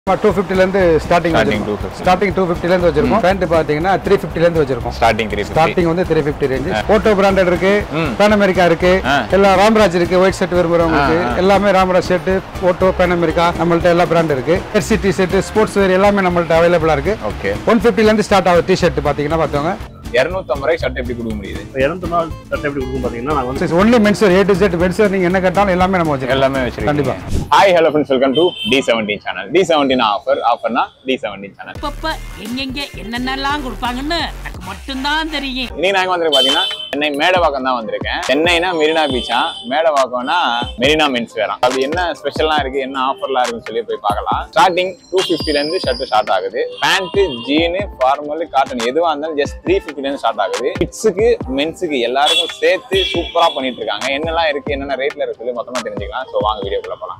Two ஃபிஃப்டிலேருந்து starting Starting 250. Starting two ஃபிஃப்டிலேருந்து வச்சிருக்கோம் pant பார்த்தீங்கன்னா three ஃபிஃப்டிலேருந்து வச்சிருக்கோம் ஸ்டார்டிங் த்ரீ ஃபிஃப்டி ஸ்டார்டிங் வந்து three fifty range Otto branded இருக்கு பேன் அமெரிக்கா இருக்கு ஆ. எல்லாம் ராம்ராஜ் இருக்கு ஒயிட் ஷர்ட் விரும்புறவங்களுக்கு எல்லாமே Ramraj shirt Otto Pan America நம்மள்ட்ட எல்லா பிராண்ட் இருக்கு Jersey T shirt sports wear எல்லாமே நம்மள்ட்ட அவைலபிளா இருக்கு ஓகே ஒன் ஃபிஃப்டிலேருந்து ஸ்டார்ட் ஆகுது டி ஷர்ட் பார்த்தீங்கன்னா பார்த்துவாங்க இரநூத்தம்பது ரூபாய் ஷர்ட் எப்படி கொடுக்க முடியுது இரநூத்தி நாள் சட்டை எப்படி கொடுக்கும் பார்த்தீங்கன்னா நாங்கள் வந்து only menswear A to Z menswear நீங்க என்ன கேட்டாலும் எல்லாமே நம்ம வச்சிருக்கோம் எல்லாமே வச்சிருக்கீங்க hi hello friends welcome to T seventeen channel T seventeen offer ஆஃபர்னா டி செவன்டீன் சேனல் அப்பப்ப எங்கெங்க என்னென்னலாம் கொடுப்பாங்கன்னு எனக்கு மட்டும்தான் தெரியும் இன்னைக்கு நாங்க வந்து பாத்தீங்கன்னா சென்னை மேடவாக்கம் தான் வந்திருக்கேன் சென்னைனா மெரினா பீச்சா மேடவாக்கம்னா மெரினா மென்ஸ் வேறாம் அப்படி என்ன ஸ்பெஷல்லாம் இருக்கு என்ன ஆஃபர்லாம் இருக்குன்னு சொல்லி போய் பார்க்கலாம் ஸ்டார்டிங் டூ ஃபிஃப்டில இருந்து ஷர்ட் ஸ்டார்ட் ஆகுது பேண்ட் ஜீனு ஃபார்மல் காட்டன் எதுவா இருந்தாலும் ஜஸ்ட் த்ரீ ஃபிஃப்டில இருந்து ஸ்டார்ட் ஆகுது கிட்ஸுக்கு மென்ஸுக்கு எல்லாருக்கும் சேர்த்து சூப்பரா பண்ணிட்டு இருக்காங்க என்னெல்லாம் இருக்கு என்னென்ன ரேட்ல இருக்கு சொல்லி மொத்தமா தெரிஞ்சுக்கலாம் ஸோ வாங்க வீடியோக்குள்ள போலாம்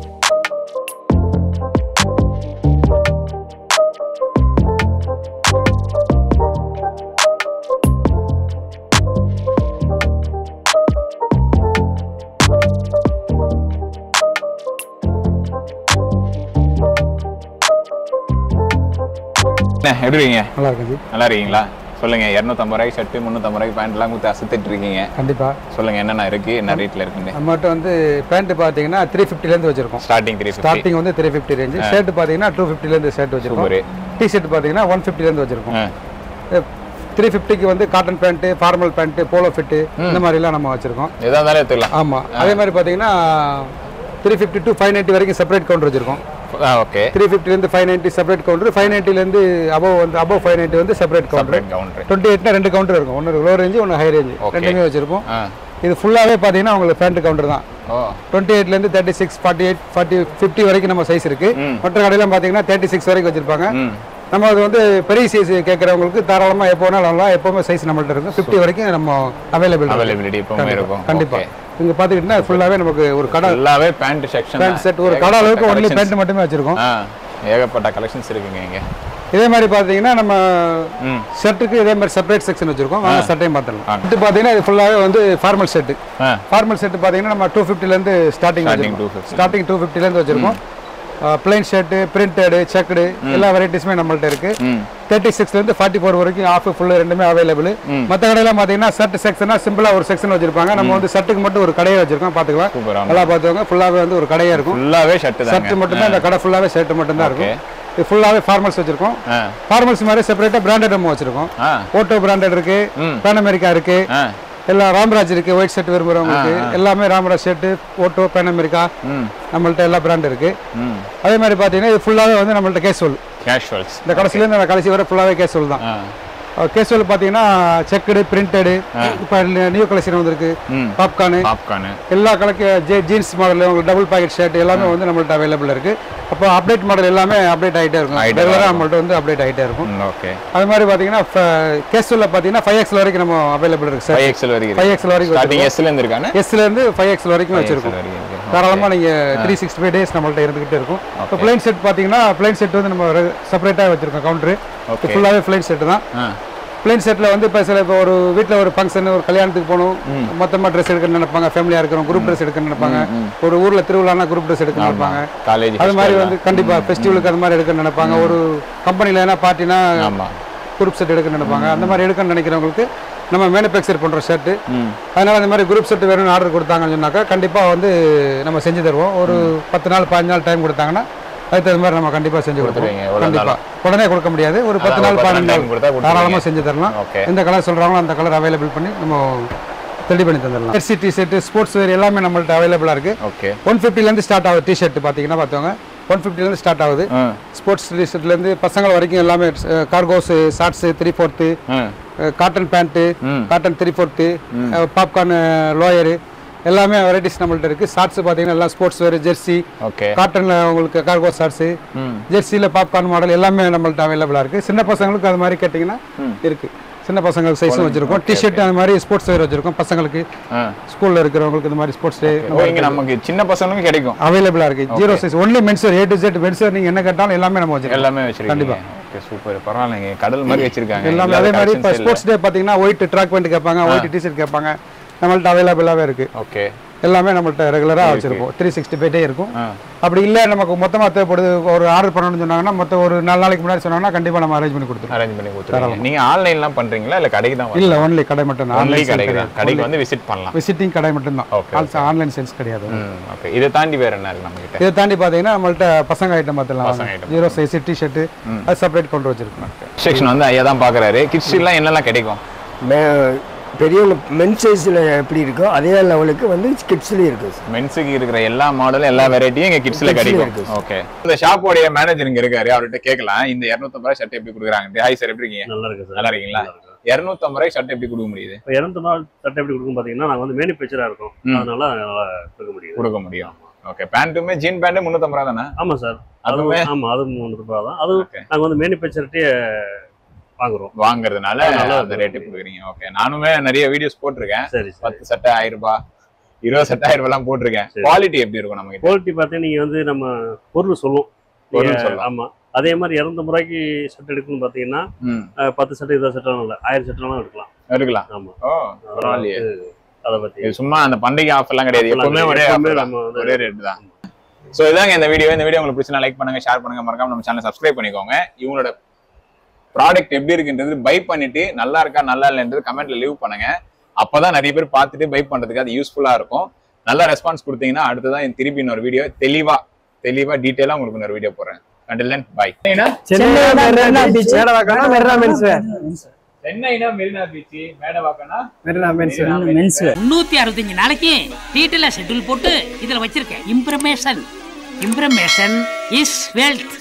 என்ன எப்படி இருக்கீங்க நல்லா இருக்கு ஜி நல்லா இருக்கீங்களா சொல்லுங்க இரநூத்தம்பது ரூபாய்க்கு ஷர்ட் முந்நூற்றம்பது ரூபாய்க்கு பேண்ட் எல்லாம் கொடுத்து அசத்துட்டு இருக்கீங்க கண்டிப்பா சொல்லுங்க என்னென்ன இருக்கு என்ன ரேட்ல இருக்குன்னு நம்மகிட்ட வந்து பேண்ட் பார்த்தீங்கன்னா த்ரீ ஃபிஃப்டிலேருந்து வச்சிருக்கோம் ஸ்டார்டிங் த்ரீ ஃபிஃப்டி ஸ்டார்டிங் வந்து த்ரீ ஃபிஃப்டி ரேஞ்சு ஷர்ட் பார்த்தீங்கன்னா டூ ஃபிஃப்டிலேருந்து ஷர்ட் வச்சிருக்கோம் சூப்பர் டி ஷர்ட் பார்த்தீங்கன்னா ஒன் ஃபிஃப்டிலேருந்து வச்சிருக்கோம் த்ரீ ஃபிஃப்டிக்கு வந்து cotton pant formal pant polo fit இந்த மாதிரிலாம் நம்ம வச்சிருக்கோம் எதா இருந்தாலும் எடுத்துக்கலாம் ஆமாம் அதே மாதிரி பார்த்தீங்கன்னா three fifty to five ninety வரைக்கும் செப்பரேட் கவுண்டர் வச்சிருக்கோம் ஓகே த்ரீ ஃபிஃப்டிலேருந்து five ninety separate counter five நைன்ட்டிலேருந்து அபவ் வந்து அபவ் ஃபைவ் நைன்ட்டி வந்து separate counter separate counter twenty எயிட்னா ரெண்டு கவுண்டர் இருக்கும் ஒன்று லோ ரேஞ்சு ஒன்று ஹை ரேஞ்சு Okay. ரெண்டுமே வச்சிருப்போம் ஆ இது ஃபுல்லாகவே பார்த்தீங்கன்னா உங்களுக்கு பேண்ட் கவுண்டர் தான் ஓ டுவெண்ட்டி எயிட்லேருந்து thirty six forty eight forty fifty வரைக்கும் நம்ம சைஸ் இருக்கு மற்ற கடையெல்லாம் பார்த்தீங்கன்னா தேர்ட்டி சிக்ஸ் வரைக்கும் வச்சிருப்பாங்க ம் நம்ம அது வந்து பெரிய சைஸ் கேட்குறவங்களுக்கு தாராளமாக எப்போ வேணாலும் வரலாம் எப்போவுமே சைஸ் நம்மள்ட்ட இருக்கும் ஃபிஃப்டி வரைக்கும் நம்ம அவைலபிள் அவைலபிலிட்டி எப்பவுமே இருக்கும் கண்டிப்பா Okay. இங்க பாத்துக்கிட்டீங்கன்னா ஃபுல்லாவே நமக்கு ஒரு கடை எல்லாமே பேண்ட் செக்ஷன் பேண்ட் செட் ஒரு கடை அளவுக்கு ஒன்லி பேண்ட் மட்டுமே வச்சிருக்கோம் ஆ ஏகப்பட்ட கலெக்ஷன்ஸ் இருக்குங்க இங்க இதே மாதிரி பாத்தீங்கன்னா நம்ம ம் ஷர்ட்டுக்கு இதே மாதிரி செப்பரேட் செக்ஷன் வச்சிருக்கோம் வாங்க சட்டையும் பார்த்துக்கலாம் ஆ. இது பாத்தீங்கன்னா இது ஃபுல்லாவே வந்து ஃபார்மல் செட்டு ஆ ஃபார்மல் செட் பாத்தீங்கன்னா நம்ம டூ ஃபிஃப்டிலேருந்து ஸ்டார்டிங் Starting வச்சிருக்கோம் 250. ஸ்டார்டிங் டூ ஃபிஃப்டிலேருந்து வச்சிருக்கோம் பிளைன் ஷர்ட்டு பிரிண்டடு செக்குடு எல்லா வெரைட்டிஸுமே நம்மள்ட்ட இருக்கு ம் தேர்ட்டி சிக்ஸ்லேருந்து ஃபார்ட்டி ஃபோர் வரைக்கும் ஆஃப் ஃபுல்லு ரெண்டுமே அவைலபிள் மற்ற கடையெல்லாம் பார்த்தீங்கன்னா ஷர்ட் செக்ஷனா சிம்பிளாக ஒரு செக்ஷன் வச்சிருப்பாங்க நம்ம வந்து ஷர்ட்டுக்கு மட்டும் ஒரு கடையை வச்சிருக்கோம் பார்த்துக்கலாம் சூப்பரா நல்லா பார்த்துக்கோங்க ஃபுல்லாகவே வந்து ஒரு கடையாக இருக்கும் ஃபுல்லாவே ஷர்ட் தாங்க ஷர்ட் மட்டும்தான் இந்த கடை ஃபுல்லாகவே ஷர்ட் மட்டும்தான் இருக்கும் Okay. இது ஃபுல்லாகவே ஃபார்மல்ஸ் வச்சிருக்கோம் ஆ ஃபார்மல்ஸ் மாதிரி செப்பரேட்டாக பிராண்டட் நம்ம வச்சிருக்கோம் ஆ ஓட்டோ பிராண்டட் இருக்கு ம். பேன் அமெரிக்கா இருக்கு ஆ எல்லாம் ராம்ராஜ் இருக்கு ஒயிட் ஷர்ட் விரும்புறவங்களுக்கு எல்லாமே Ramraj shirt Otto Pan America ம் நம்மள்ட்ட எல்லா பிராண்ட் இருக்கு ம் அதே மாதிரி பார்த்தீங்கன்னா இது ஃபுல்லாகவே வந்து நம்மள்ட்ட கேஷுவல் கேஷுவல்ஸ் இந்த கடைசிலேருந்து அந்த கடைசி வரை ஃபுல்லாகவே கேஷுவல் தான் ஆ கேஷுவல் பார்த்தீங்கன்னா செக்குடு பிரிண்டடு இப்போ நியூ கலெக்ஷன் வந்திருக்கு ம் பாப்கார்னு பாப்கார்னு எல்லா கலக்கு ஜே ஜீன்ஸ் மாடல் உங்களுக்கு டபுள் பாக்கெட் ஷர்ட் எல்லாமே வந்து நம்மள்ட்ட அவைலபிள் இருக்கு அப்போ அப்டேட் மாடல் எல்லாமே அப்டேட் ஆகிட்டே இருக்கும் ஆயிட்டே ரெகுலராக நம்மள்ட்ட வந்து அப்டேட் ஆகிட்டே இருக்கும் ம் ஓகே அது மாதிரி பார்த்தீங்கன்னா கேஷுவலில் பார்த்தீங்கன்னா ஃபைவ் எக்ஸ்எல் வரைக்கும் நம்ம அவைலபிள் இருக்கு சார் ஃபைவ் எக்ஸல் வரைக்கும் ஃபைவ் எக்ஸ்எல் வரைக்கும் ஸ்டார்டிங் எஸ்ல இருந்து இருக்கானே எஸ்ல இருந்து ஃபைவ் எக்ஸ்எல் வரைக்கும் வச்சிருக்கோம் வரைக்கும் இருக்கு தாராளமாக நீங்கள் த்ரீ சிக்ஸ்டி ஃபைவ் டேஸ் நம்மள்ட்ட இருந்துகிட்டே இருக்கும் இப்போ பிளைன் செட் பார்த்தீங்கன்னா பிளைன் செட் வந்து நம்ம செப்பரேட்டாக வச்சிருக்கோம் கவுண்டரு Okay. ஃபுல்லாகவே பிளைன் செட் தான் ஆ பிளைன் செட்டில் வந்து இப்போ சில இப்போ ஒரு வீட்டில் ஒரு ஃபங்க்ஷன் ஒரு கல்யாணத்துக்கு போகணும் மொத்தமாக ட்ரெஸ் எடுக்கணும்னு நினைப்பாங்க ஃபேமிலியாக இருக்கிறோம் குரூப் ட்ரெஸ் எடுக்கணும்னு நினைப்பாங்க ஒரு ஊரில் திருவிழானா குரூப் ட்ரெஸ் எடுக்கணும்னு நினைப்பாங்க காலேஜ் அது மாதிரி வந்து கண்டிப்பாக ஃபெஸ்டிவலுக்கு அது மாதிரி எடுக்கணும்னு நினைப்பாங்க ஒரு கம்பெனியில் என்ன பார்ட்டினா ஆமா குரூப் செட் எடுக்கணும்னு நினைப்பாங்க அந்த மாதிரி எடுக்கணும்னு நினைக்கிறவங்களுக்கு நம்ம மேனுஃபேக்சர் பண்ணுற ஷர்ட்டு ம் அதனால அந்த மாதிரி குரூப் செட் வேணும்னு ஆர்டர் கொடுத்தாங்கன்னு சொன்னாக்கா கண்டிப்பாக வந்து நம்ம செஞ்சு தருவோம் ஒரு பத்து நாள் பதினஞ்சு நாள் டைம் கொடுத்தாங்கன்னா அதுக்கு தகுந்த மாதிரி நம்ம கண்டிப்பாக செஞ்சு கொடுத்துருவீங்க, கொடுத்துருவோம் எவ்வளவு கண்டிப்பாக உடனே கொடுக்க முடியாது ஒரு பத்து அதான் நாள் ஒரு பத்து பதினஞ்சு நாள் நாள் time கொடுத்தா கொடுத்துருவீங்க. தாராளமாக செஞ்சு தரலாம் ஓகே எந்த கலர் சொல்கிறாங்களோ அந்த கலர் அவைலபிள் பண்ணி நம்ம ரெடி பண்ணி தந்துடலாம் jersey T shirt sports wear எல்லாமே நம்மள்ட்ட அவைலபிளாக இருக்குது ஓகே ஒன் ஃபிஃப்டிலேருந்து ஸ்டார்ட் ஆகுது டி ஷர்ட் பார்த்தீங்கன்னா பார்த்துவாங்க ஒன் ஃபிஃப்டிலேருந்து ஸ்டார்ட் ஆகுது ஆ ஸ்போர்ட்ஸ் டி ஷர்ட்லேருந்து பசங்க வரைக்கும் எல்லாமே கார்கோஸு ஷார்ட்ஸு த்ரீ ஃபோர்த்து ஆ காட்டன் பேண்ட்டு ம். Cotton three fourth popcorn lower எல்லாமே வெரைட்டிஸ் நம்மள்ட்ட இருக்குது ஷார்ட்ஸ் பார்த்தீங்கன்னா எல்லாம் ஸ்போர்ட்ஸ் வேர் ஜெர்சி ஓகே காட்டனில் உங்களுக்கு கார்கோ ஷார்ட்ஸு ம் ஜெர்சியில் பாப்கார்ன் மாடல் எல்லாமே நம்மள்ட்ட அவைலபிளாக இருக்குது சின்ன பசங்களுக்கு அது மாதிரி கேட்டிங்கன்னா இருக்குது சின்ன பசங்களுக்கு சைஸும் வச்சுருக்கோம் டிஷர்ட் அந்த மாதிரி ஸ்போர்ட்ஸ் வேர் வச்சுருக்கோம் பசங்களுக்கு ஆ ஸ்கூலில் இருக்கிறவங்களுக்கு இந்த மாதிரி ஸ்போர்ட்ஸ் டே ஓ இங்க நமக்கு சின்ன பசங்களுக்கும் கிடைக்கும் அவைலபிளாக இருக்குது zero size only menswear A to Z menswear நீங்கள் என்ன கேட்டாலும் எல்லாமே நம்ம வச்சுருக்கோம் எல்லாமே வச்சிருக்கீங்க ஓகே சூப்பர் பரவாயில்லைங்க கடல் மாதிரி வச்சிருக்காங்க எல்லாமே இல்லாத அதே மாதிரி இப்போ collections இல்ல. ஸ்போர்ட்ஸ் டே பார்த்தீங்கன்னா ஒயிட் ட்ராக் பேண்ட் கேட்பாங்க ஒயிட் டிஷர்ட் கேட்பாங்க நம்மள்ட்ட அவைலபிளாகவே இருக்குது ஓகே எல்லாமே நம்மள்ட்ட ரெகுலராக வச்சிருப்போம் த்ரீ சிக்ஸ்டி ஃபைவ் இருக்கும் ஆ. அப்படி இல்லை நமக்கு மொத்தமாக தேவைப்படுது ஒரு ஆர்டர் பண்ணணும்னு சொன்னாங்கன்னா மொத்தம் ஒரு நாலு நாளைக்கு முன்னாடி சொன்னாங்கன்னா கண்டிப்பாக நம்ம அரேஞ்ச் பண்ணி கொடுத்துருவோம் அரேஞ்ச் பண்ணி கொடுத்துருவீங்க நீங்க ஆன்லைன்லாம் பண்றீங்களா இல்ல கடைக்கு தான் இல்லை ஒன்லி கடை மட்டும் தான் ஒன்லி ஆன்லைன் கடைக்கு தான் கடைக்கு வந்து விசிட் பண்ணலாம் விசிட்டிங் கடை மட்டும்தான் Okay, ஆல்சோ ஆன்லைன் சேல்ஸ் கிடையாது ஓகே இதை தாண்டி வேற என்ன இருக்கு நம்ம கிட்ட இதை தாண்டி பார்த்தீங்கன்னா நம்மள்ட்ட பசங்க ஐட்டம் பசங்க பார்த்துலாம் item. ஜீரோ சைஸ் டிஷர்ட்டு அது செப்பரேட் கொண்டு வச்சிருக்கோம் செக்ஷன் வந்து ஐயா தான் பாக்குறாரு கிட்ஸ் எல்லாம் என்னெல்லாம் கிடைக்கும் மே- பெரியவங்க மென் சைஸில் எப்படி இருக்கோ அதே லெவலுக்கு வந்து கிட்ஸ்லேயும் இருக்குது சார் மென்ஸுக்கு இருக்கிற எல்லா மாடலும் எல்லா வெரைட்டியும் இங்க கிட்ஸ்ல Kidsல கிடைக்கும் இருக்கு. ஓகே இந்த ஷாப்போடைய மேனேஜர் இங்க இருக்காரு அவர்கிட்ட கேட்கலாம் இந்த 250 ரூபாய் ஷர்ட் எப்படி கொடுக்குறாங்க ஹாய் சார் எப்படி இருக்கீங்க நல்லா இருக்கு சார் நல்லா இருக்கீங்களா? 250 ரூபாய் ஷர்ட் எப்படி கொடுக்க முடியுது இப்போ இரநூத்தி நாள் சட்டை எப்படி கொடுக்கும் பார்த்தீங்கன்னா நாங்கள் வந்து மேனுஃபேக்சராக இருக்கோம் ம். அதனால நல்லா கொடுக்க முடியுது கொடுக்க முடியும் ஓகே பேண்ட்டுமே ஜீன் பேண்ட் 350 ரூபா தானே ஆமாம் சார் அதுவுமே அதுவும் ஆமாம் அது மூணு ரூபாய் தான் அது Okay. நாங்கள் வந்து மேனுஃபேக்சர்ட்டே வாங்குறோம் வாங்குறதுனால அதனால அந்த ரேட்டு கொடுக்குறீங்க ஓகே நானுமே நிறைய வீடியோஸ் போட்டிருக்கேன் சரி சரி பத்து சட்டை ஆயிரம் ரூபாய் இருபது சட்டை ஆயிரம் ரூபாய்லாம் போட்டிருக்கேன் சரி. குவாலிட்டி எப்படி இருக்கும் நம்ம கிட்ட குவாலிட்டி பார்த்தீங்கன்னா நீங்கள் வந்து நம்ம பொருள் சொல்லுவோம் பொருள் நீங்க- சொல்லலாம். ஆமா அதே மாதிரி இரநூத்தம்பது ரூபாய்க்கு சட்டை எடுக்கணும்னு பார்த்தீங்கன்னா ம் அஹ், பத்து சட்டை இருபது சட்டம் இல்லை ஆயிரம் சட்டம்லாம் எடுக்கலாம் எடுக்கலாம் ஆமா ஓ பரவாயில்லையே அதை பற்றி இது சும்மா அந்த பண்டிகை ஆஃபர்லாம் கிடையாது எப்பவுமே ஒரே எப்பவுமே offer தான். நம்ம வந்து ஒரே ரேட் தான் சோ இதாங்க இந்த வீடியோ இந்த வீடியோ உங்களுக்கு பிடிச்சா லைக் பண்ணுங்க ஷேர் பண்ணுங்க மறக்காம நம்ம சேனல் சப்ஸ்கிரைப் பண்ணிக்கோங்க இவங்களோட ப்ராடக்ட் எப்படி இருக்குன்றது பை பண்ணிட்டு நல்லா இருக்கா நல்லா இல்லைன்றது கமெண்ட்ல லீவ் பண்ணுங்க அப்பதான் நிறைய பேர் பார்த்துட்டு பை பண்றதுக்கு அது யூஸ்ஃபுல்லா இருக்கும் நல்ல ரெஸ்பான்ஸ் கொடுத்தீங்கன்னா அடுத்ததான் திருப்பி இன்னொரு வீடியோ தெளிவா தெளிவா டீட்டெயிலா உங்களுக்கு இன்னொரு வீடியோ போடுறேன் until then bye Chennai Marina beach Marina mens wear சென்னைனா மெரினா பீச் மேடவாக்கனா மெரினா மென்ஸ் மென்ஸ் முன்னூத்தி அறுபத்தஞ்சு நாளைக்கு டீட்டெயிலா ஷெட்யூல் போட்டு இதுல வச்சிருக்கேன் இம்ப்ரமேஷன் இம்ப்ரமேஷன் இஸ் வெல்த்